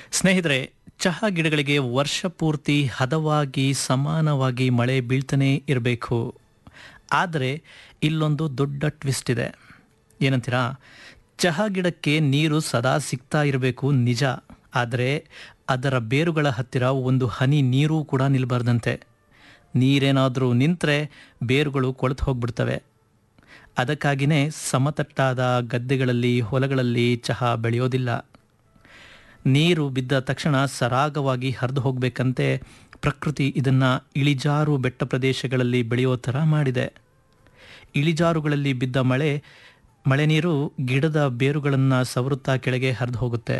ಸ್ನೇಹಿತರೆ ಚಹಾ ಗಿಡಗಳಿಗೆ ವರ್ಷ ಪೂರ್ತಿ ಹದವಾಗಿ ಸಮಾನವಾಗಿ ಮಳೆ ಬೀಳ್ತಾನೇ ಇರಬೇಕು ಆದರೆ ಇಲ್ಲೊಂದು ದೊಡ್ಡ ಟ್ವಿಸ್ಟ್ ಇದೆ ಏನಂತೀರಾ ಚಹಾ ಗಿಡಕ್ಕೆ ನೀರು ಸದಾ ಸಿಗ್ತಾ ಇರಬೇಕು ನಿಜ ಆದರೆ ಅದರ ಬೇರುಗಳ ಹತ್ತಿರ ಒಂದು ಹನಿ ನೀರೂ ಕೂಡ ನಿಲ್ಬಾರ್ದಂತೆ ನೀರೇನಾದರೂ ನಿಂತರೆ ಬೇರುಗಳು ಕೊಳೆತು ಹೋಗ್ಬಿಡ್ತವೆ ಅದಕ್ಕಾಗಿಯೇ ಸಮತಟ್ಟಾದ ಗದ್ದೆಗಳಲ್ಲಿ ಹೊಲಗಳಲ್ಲಿ ಚಹಾ ಬೆಳೆಯೋದಿಲ್ಲ ನೀರು ಬಿದ್ದ ತಕ್ಷಣ ಸರಾಗವಾಗಿ ಹರಿದು ಹೋಗಬೇಕಂತೆ ಪ್ರಕೃತಿ ಇದನ್ನು ಇಳಿಜಾರು ಬೆಟ್ಟ ಪ್ರದೇಶಗಳಲ್ಲಿ ಬೆಳೆಯೋ ಥರ ಮಾಡಿದೆ ಇಳಿಜಾರುಗಳಲ್ಲಿ ಬಿದ್ದ ಮಳೆ ಮಳೆ ನೀರು ಗಿಡದ ಬೇರುಗಳನ್ನು ಸವರುತ್ತಾ ಕೆಳಗೆ ಹರಿದು ಹೋಗುತ್ತೆ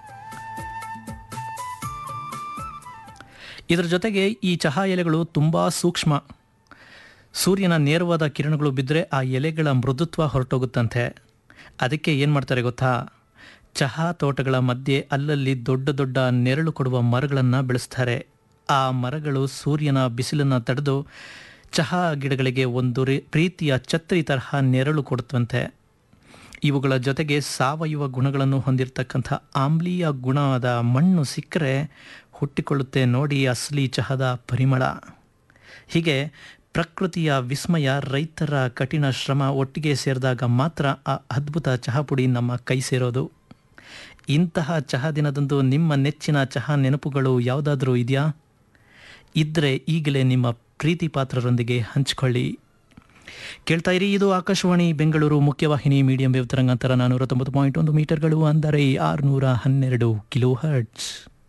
ಇದರ ಜೊತೆಗೆ ಈ ಚಹಾ ಎಲೆಗಳು ತುಂಬ ಸೂಕ್ಷ್ಮ ಸೂರ್ಯನ ನೇರವಾದ ಕಿರಣಗಳು ಬಿದ್ದರೆ ಆ ಎಲೆಗಳ ಮೃದುತ್ವ ಹೊರಟೋಗುತ್ತಂತೆ ಅದಕ್ಕೆ ಏನು ಮಾಡ್ತಾರೆ ಗೊತ್ತಾ ಚಹಾ ತೋಟಗಳ ಮಧ್ಯೆ ಅಲ್ಲಲ್ಲಿ ದೊಡ್ಡ ದೊಡ್ಡ ನೆರಳು ಕೊಡುವ ಮರಗಳನ್ನು ಬೆಳೆಸ್ತಾರೆ ಆ ಮರಗಳು ಸೂರ್ಯನ ಬಿಸಿಲನ್ನು ತಡೆದು ಚಹಾ ಗಿಡಗಳಿಗೆ ಒಂದು ರೀ ಪ್ರೀತಿಯ ಛತ್ರಿ ತರಹ ನೆರಳು ಕೊಡುತ್ತವಂತೆ ಇವುಗಳ ಜೊತೆಗೆ ಸಾವಯವ ಗುಣಗಳನ್ನು ಹೊಂದಿರತಕ್ಕಂಥ ಆಮ್ಲೀಯ ಗುಣದ ಮಣ್ಣು ಸಿಕ್ಕರೆ ಹುಟ್ಟಿಕೊಳ್ಳುತ್ತೆ ನೋಡಿ ಅಸಲಿ ಚಹದ ಪರಿಮಳ ಹೀಗೆ ಪ್ರಕೃತಿಯ ವಿಸ್ಮಯ ರೈತರ ಕಠಿಣ ಶ್ರಮ ಒಟ್ಟಿಗೆ ಸೇರಿದಾಗ ಮಾತ್ರ ಆ ಅದ್ಭುತ ಚಹಾಪುಡಿ ನಮ್ಮ ಕೈ ಸೇರೋದು ಇಂತಹ ಚಹಾ ದಿನದಂದು ನಿಮ್ಮ ನೆಚ್ಚಿನ ಚಹಾ ನೆನಪುಗಳು ಯಾವುದಾದ್ರೂ ಇದೆಯಾ ಇದ್ದರೆ ಈಗಲೇ ನಿಮ್ಮ ಪ್ರೀತಿ ಪಾತ್ರರೊಂದಿಗೆ ಹಂಚಿಕೊಳ್ಳಿ ಕೇಳ್ತಾ ಇರಿ ಇದು ಆಕಾಶವಾಣಿ ಬೆಂಗಳೂರು ಮುಖ್ಯವಾಹಿನಿ ಮೀಡಿಯಂ ವೇವ್ ತರಂಗಾಂತರ ನಾನ್ನೂರ ತೊಂಬತ್ತು ಪಾಯಿಂಟ್ ಒಂದು ಮೀಟರ್ಗಳು ಅಂದರೆ ಆರುನೂರ ಹನ್ನೆರಡು ಕಿಲೋ ಹರ್ಟ್ಸ್